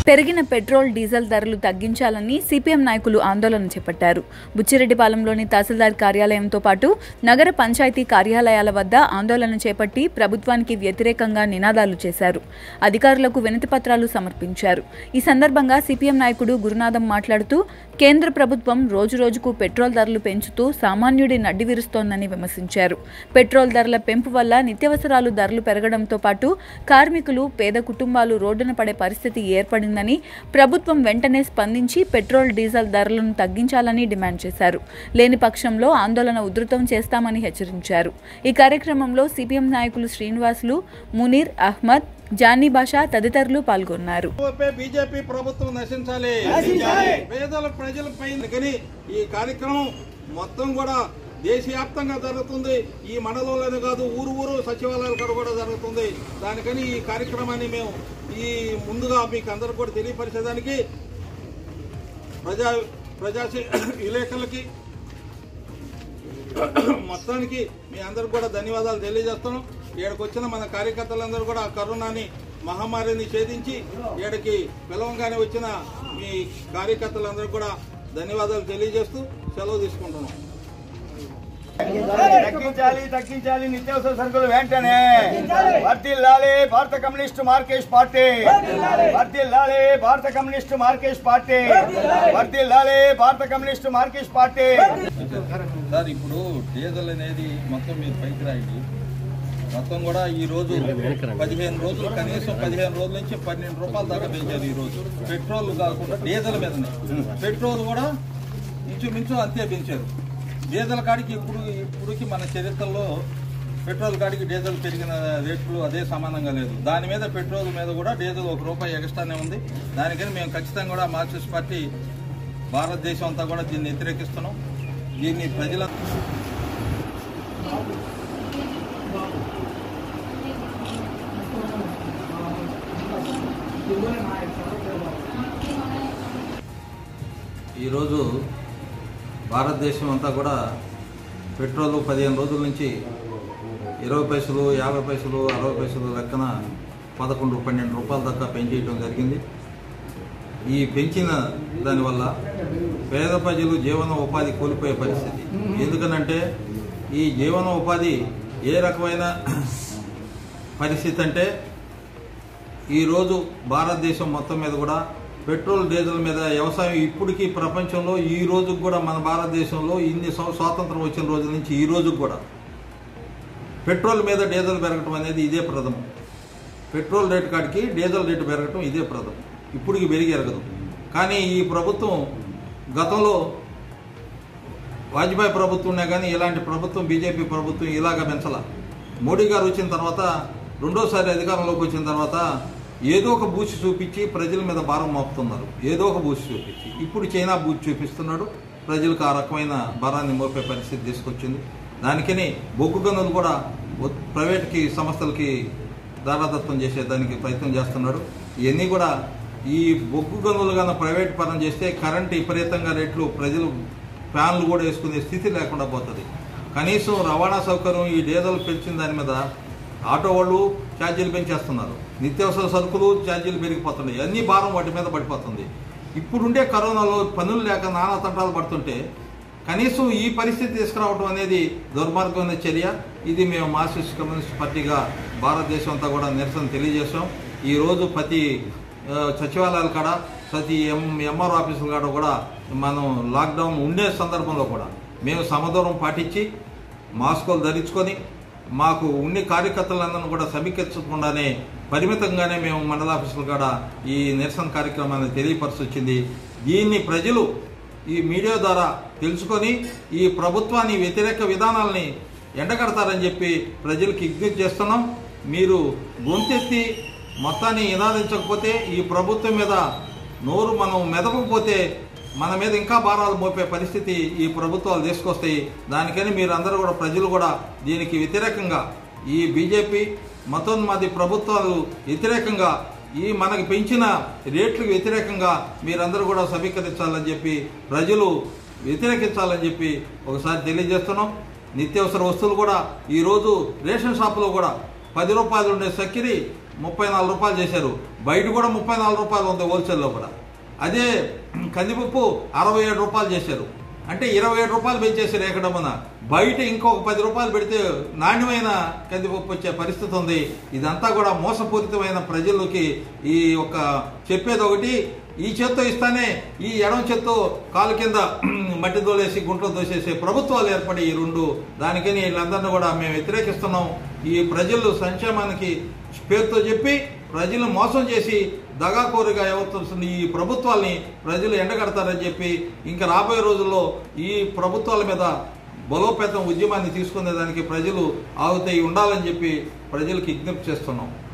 పెరిగిన petrol diesel ధరలు తగ్గించాలని సిపిఎం నాయకులు ఆందోళన చేపట్టారు బుచ్చిరెడ్డిపాలెంలోని తహసీల్దార్ కార్యాలయంతో పాటు నగర పంచాయతీ కార్యాలయాల వద్ద ఆందోళన చేపట్టి ప్రభుత్వానికి వ్యతిరేకంగా నినాదాలు చేశారు అధికారులకు వినతి పత్రాలు సమర్పించారు ఈ సందర్భంగా సిపిఎం నాయకుడు గురునాథం మాట్లాడుతూ కేంద్ర ప్రభుత్వం రోజురోజుకు పెట్రోల్ ధరలు పెంచుతూ సామాన్యుడి నడ్డి విరుస్తోందని విమర్శించారు పెట్రోల్ ధరల పెంపు వల్ల నిత్యావసరాలు ధరలు పెరగడంతో పాటు కార్మికులు పేద కుటుంబాలు రోడ్డున పడే పరిస్థితి ఏర్పడిందని ప్రభుత్వం వెంటనే స్పందించి పెట్రోల్ డీజిల్ ధరలను తగ్గించాలని డిమాండ్ చేశారు లేని పక్షంలో ఆందోళన ఉధృతం చేస్తామని హెచ్చరించారు ఈ కార్యక్రమంలో సిపిఎం నాయకులు శ్రీనివాసులు మునీర్ అహ్మద్ జానీ బాషా తదితరులు పాల్గొన్నారు ఓపే బీజేపీ ప్రభుత్వం నశించాలి పేదల ప్రజలపై కానీ ఈ కార్యక్రమం మొత్తం కూడా దేశవ్యాప్తంగా జరుగుతుంది ఈ మండలంలోనే కాదు ఊరు ఊరు సచివాలయాల కాడ కూడా జరుగుతుంది దానికని ఈ కార్యక్రమాన్ని మేము ఈ ముందుగా మీకు అందరూ కూడా తెలియపరిచేదానికి ప్రజా ప్రజా విలేకరులకి మొత్తానికి మీ అందరికి కూడా ధన్యవాదాలు తెలియజేస్తున్నాం ఇక్కడికి వచ్చిన మన కార్యకర్తలందరూ కూడా ఆ కరోనాని మహమ్మారిని ఛేదించి ఇక్కడికి పిలవంగానే వచ్చిన మీ కార్యకర్తలందరూ కూడా ధన్యవాదాలు తెలియజేస్తూ సెలవు తీసుకుంటున్నాం తగ్గించాలి తగ్గించాలి నిత్యావసర సరుకులు వెంటనే వర్దిల్లాలి భారత కమ్యూనిస్ట్ మార్కేష్ పార్టీ వర్దిల్లాలి భారత కమ్యూనిస్ట్ మార్కేష్ పార్టీ వర్దిల్లాలి భారత కమ్యూనిస్ట్ మార్కేష్ పార్టీ సార్ ఇప్పుడు డీజిల్ అనేది మొత్తం మీరు పైకి రాయండి మొత్తం కూడా ఈ రోజు పదిహేను రోజులు కనీసం పదిహేను రోజుల నుంచి పన్నెండు రూపాయల దాకా పెంచారు ఈ రోజు పెట్రోల్ కాకుండా డీజిల్ మీదనే పెట్రోల్ కూడా ఇంచుమించు అంతే పెంచారు డీజిల్ కాడికి ఇప్పుడు ఇప్పుడుకి మన చరిత్రలో పెట్రోల్ కాడికి డీజిల్ పెరిగిన రేట్లు అదే సమానంగా లేదు దాని మీద పెట్రోల్ మీద కూడా డీజిల్ ఒక రూపాయి ఎక్స్ట్రానే ఉంది దానికని మేము ఖచ్చితంగా కూడా మార్క్సిస్ట్ పార్టీ భారతదేశం అంతా కూడా దీన్ని వ్యతిరేకిస్తున్నాం దీన్ని ప్రజల ఈరోజు భారతదేశం అంతా కూడా పెట్రోల్ పదిహేను రోజుల నుంచి ఇరవై పైసలు యాభై పైసలు అరవై పైసలు లెక్కన పదకొండు పన్నెండు రూపాయల దాకా పెంచేయడం జరిగింది ఈ పెంచిన దానివల్ల పేద ప్రజలు జీవన ఉపాధి కోల్పోయే పరిస్థితి ఎందుకనంటే ఈ జీవన ఉపాధి ఏ రకమైన పరిస్థితి అంటే ఈరోజు భారతదేశం మొత్తం మీద కూడా పెట్రోల్ డీజిల్ మీద వ్యవసాయం ఇప్పటికీ ప్రపంచంలో ఈ రోజు కూడా మన భారతదేశంలో ఇన్ని స్వ- స్వాతంత్రం వచ్చిన రోజు నుంచి ఈ రోజు కూడా పెట్రోల్ మీద డీజిల్ పెరగటం అనేది ఇదే ప్రథమం పెట్రోల్ రేటు కాడికి డీజిల్ రేటు పెరగటం ఇదే ప్రథమం ఇప్పటికి పెరిగి ఎరగదు కానీ ఈ ప్రభుత్వం గతంలో వాజ్పేయి ప్రభుత్వంనే కానీ ఇలాంటి ప్రభుత్వం బీజేపీ ప్రభుత్వం ఇలాగ పెంచాల మోడీ గారు వచ్చిన తర్వాత రెండోసారి అధికారంలోకి వచ్చిన తర్వాత ఏదో ఒక బూచి చూపించి ప్రజల మీద భారం మోపుతున్నారు ఏదో ఒక బూచి చూపించి ఇప్పుడు చైనా బూచి చూపిస్తున్నాడు ప్రజలకు ఆ రకమైన భారాన్ని మోపే పరిస్థితి తీసుకొచ్చింది దానికని బొగ్గు గనులు కూడా ఒ- ప్రైవేట్కి సంస్థలకి దారాదత్తం చేసేదానికి ప్రయత్నం చేస్తున్నాడు ఇవన్నీ కూడా ఈ బొగ్గు గనులు కన్నా ప్రైవేట్ పరం చేస్తే కరెంట్ విపరీతంగా రేట్లు ప్రజలు ఫ్యాన్లు కూడా వేసుకునే స్థితి లేకుండా పోతుంది కనీసం రవాణా సౌకర్యం ఈ డీజిల్ పెంచిన దాని మీద ఆటో వాళ్ళు ఛార్జీలు పెంచేస్తున్నారు నిత్యావసర సరుకులు ఛార్జీలు పెరిగిపోతున్నాయి అన్ని భారం వాటి మీద పడిపోతుంది ఇప్పుడుండే కరోనాలో పనులు లేక నానా తంటాలు పడుతుంటే కనీసం ఈ పరిస్థితి తీసుకురావడం అనేది దుర్మార్గమైన చర్య ఇది మేము మార్క్సిస్ట్ కమ్యూనిస్ట్ పార్టీగా భారతదేశం అంతా కూడా నిరసన తెలియజేస్తాం ఈ రోజు ప్రతి ఆ, సచివాలయాల కాడ ప్రతి ఎం ఎంఆర్ ఆఫీసుల కాడ కూడా మనం లాక్డౌన్ ఉండే సందర్భంలో కూడా మేము సమదూరం పాటించి మాస్కులు ధరించుకొని మాకు ఉన్ని కార్యకర్తలందరినీ కూడా సమీకరించకుండానే పరిమితంగానే మేము మండల ఆఫీసుల కాడ ఈ నిరసన కార్యక్రమాన్ని తెలియపరచొచ్చింది దీన్ని ప్రజలు ఈ మీడియా ద్వారా తెలుసుకొని ఈ ప్రభుత్వాన్ని వ్యతిరేక విధానాలని ఎండగడతారని చెప్పి ప్రజలకు విజ్ఞప్తి చేస్తున్నాం మీరు గొంతెత్తి మొత్తాన్ని నినాదించకపోతే ఈ ప్రభుత్వం మీద నోరు మనం మెదపకపోతే మన మీద ఇంకా భారాలు మోపే పరిస్థితి ఈ ప్రభుత్వాలు తీసుకొస్తాయి దానికని మీరు అందరూ కూడా ప్రజలు కూడా దీనికి వ్యతిరేకంగా ఈ బీజేపీ మతోన్మాది ప్రభుత్వాలు వ్యతిరేకంగా ఈ మనకి పెంచిన రేట్లకు వ్యతిరేకంగా మీరందరూ కూడా సమీకరించాలని చెప్పి ప్రజలు వ్యతిరేకించాలని చెప్పి ఒకసారి తెలియజేస్తున్నాం నిత్యావసర వస్తువులు కూడా ఈరోజు రేషన్ షాపులో కూడా పది రూపాయలు ఉండే చక్కెరి ముప్పై నాలుగు రూపాయలు చేశారు బయట కూడా ముప్పై నాలుగు రూపాయలు ఉంది హోల్సేల్లో కూడా అదే కందిపప్పు అరవై ఏడు రూపాయలు చేశారు అంటే ఇరవై ఏడు రూపాయలు పెంచేశారు ఏకడమున బయట ఇంకొక పది రూపాయలు పెడితే నాణ్యమైన కందిపప్పు వచ్చే పరిస్థితి ఉంది ఇదంతా కూడా మోసపూరితమైన ప్రజలకి ఈ యొక్క చెప్పేది ఒకటి ఈ చేత్తో ఇస్తానే ఈ ఎడమ చేత్తో కాలు కింద మట్టి దోలేసి గుంటలు దోసేసే ప్రభుత్వాలు ఏర్పడి ఈ రెండు దానికని వీళ్ళందరినీ కూడా మేము వ్యతిరేకిస్తున్నాం ఈ ప్రజలు సంక్షేమానికి పేరుతో చెప్పి ప్రజలు మోసం చేసి దగాకోరిగా ఎవరుతుంది ఈ ప్రభుత్వాల్ని ప్రజలు ఎండగడతారని చెప్పి ఇంకా రాబోయే రోజుల్లో ఈ ప్రభుత్వాల మీద బలోపేతం ఉద్యమాన్ని తీసుకునే దానికి ప్రజలు ఆగుతాయి ఉండాలని చెప్పి ప్రజలకు విజ్ఞప్తి చేస్తున్నాం